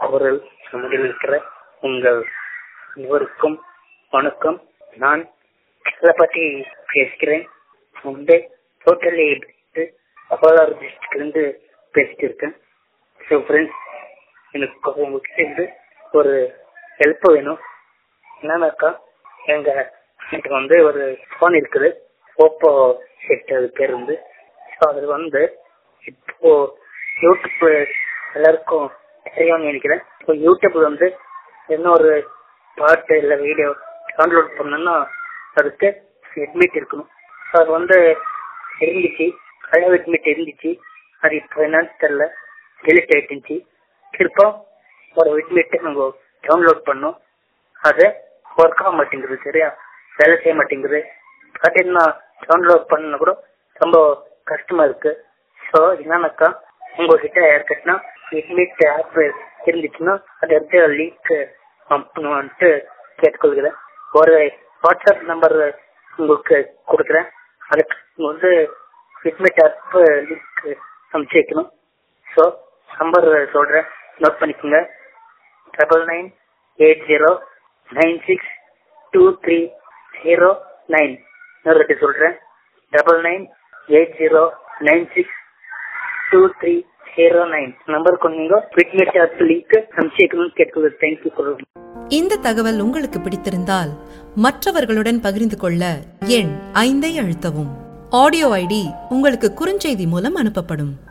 குரல் நம்முடைய இருக்கிற உங்கள் அனைவருக்கும் வணக்கம் நான் பத்தி பேசுகிறேன் வந்து டோட்டலி கோலார் டிஸ்ட்ரிக்ட்ல இருந்து பேசிட்டு இருக்கேன் ஸோ ஃப்ரெண்ட்ஸ் எனக்கு உங்ககிட்ட இருந்து ஒரு ஹெல்ப் வேணும் என்னன்னாக்கா எங்க எனக்கு வந்து ஒரு ஃபோன் இருக்குது ஓப்போ செட் அது பேர் வந்து ஸோ அது வந்து இப்போ யூடியூப் எல்லாருக்கும் தெரியும்னு நினைக்கிறேன் இப்போ யூடியூப் வந்து என்ன ஒரு பாட்டு இல்லை வீடியோ டவுன்லோட் பண்ணணும்னா அதுக்கு அட்மிட் இருக்கணும் ஸோ அது வந்து இருந்துச்சு பழைய அட்மிட் இருந்துச்சு அது இப்போ என்னன்னு தெரியல டெலிட் ஆயிட்டுச்சு திருப்ப ஒரு அட்மிட் நம்ம டவுன்லோட் பண்ணோம் அது ஒர்க் ஆக மாட்டேங்குது சரியா வேலை செய்ய மாட்டேங்குது பார்த்தீங்கன்னா டவுன்லோட் பண்ண கூட ரொம்ப கஷ்டமா இருக்கு ஸோ என்னன்னாக்கா உங்ககிட்ட யாருக்கிட்டனா இட்மிட் ஆப் இருந்துச்சுன்னா அதை எடுத்து லிங்க் வந்துட்டு கேட்டுக்கொள்கிறேன் ஒரு வாட்ஸ்அப் நம்பர் உங்களுக்கு கொடுக்குறேன் அதுக்கு வந்து ஃபிட்மெட் ஆப் லிங்க் அனுப்பிச்சு வைக்கணும் ஸோ நம்பர் சொல்கிறேன் நோட் பண்ணிக்கோங்க double nine eight zero nine six two three zero nine இன்னொரு வாட்டி சொல்கிறேன் double nine eight zero nine six two three zero nine number கொண்டீங்க ஃபிட்மெட் ஆப் லிங்க் அனுப்பிச்சு வைக்கணும்னு கேட்டுக்கொள்கிறேன் தேங்க்யூ ஃபார் இந்த தகவல் உங்களுக்கு பிடித்திருந்தால் மற்றவர்களுடன் பகிர்ந்து கொள்ள எண் ஐந்தை அழுத்தவும் ஆடியோ ஐடி உங்களுக்கு குறுஞ்செய்தி மூலம் அனுப்பப்படும்